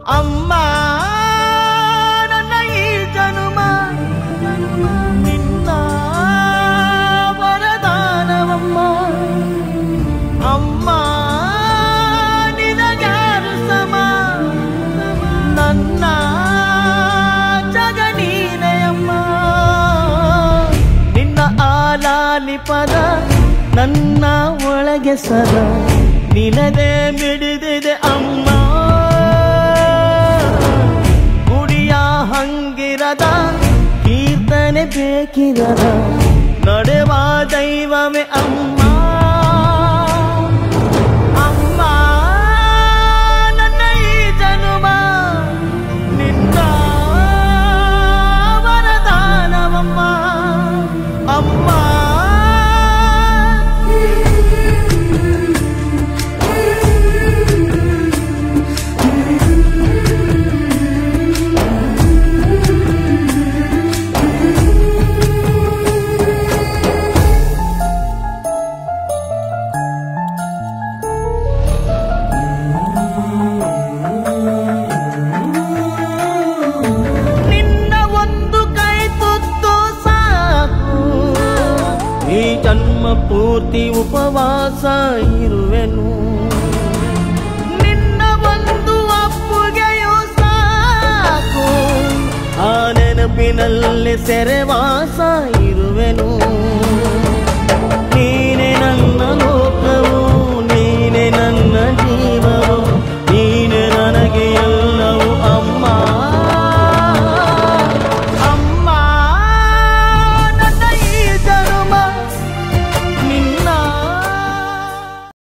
ಅಮ್ಮ ನನ್ನ ಈ ಜನುಮ ನಿನ್ನ ವರದಾನವಮ್ಮ ಅಮ್ಮ ನಿನಗ್ಯಾರು ಸಮ ನನ್ನ ಜಗ ನೀನೇ ಅಮ್ಮ ನಿನ್ನ ಆಲಾಲಿ ಪದ ನನ್ನ ಒಳಗೆ ಸದಾ ನಿನದೇ ಮಿಡಿದಿದೆ ಅಮ್ಮ ಗುಡಿಯ ಹಂಗಿರದ ಕೀರ್ತನೆ ಬೇಕಿರದ ನಡೆವ ದೈವವೇ ಅಮ್ಮ ಅಮ್ಮ ನನ್ನ ಈ ಜನುಮ ನಿನ್ನ ವರದಾನವಮ್ಮ ಅಮ್ಮ ನಿನ್ನ ಒಂದು ಕೈ ತುತ್ತು ಸಾಕು ಈ ಜನ್ಮ ಪೂರ್ತಿ ಉಪವಾಸ ಇರುವೆನು ನಿನ್ನ ಒಂದು ಅಪ್ಪುಗೆಯೂ ಸಾಕು ಆ ನೆನಪಿನಲ್ಲಿ ಸೆರೆವಾಸ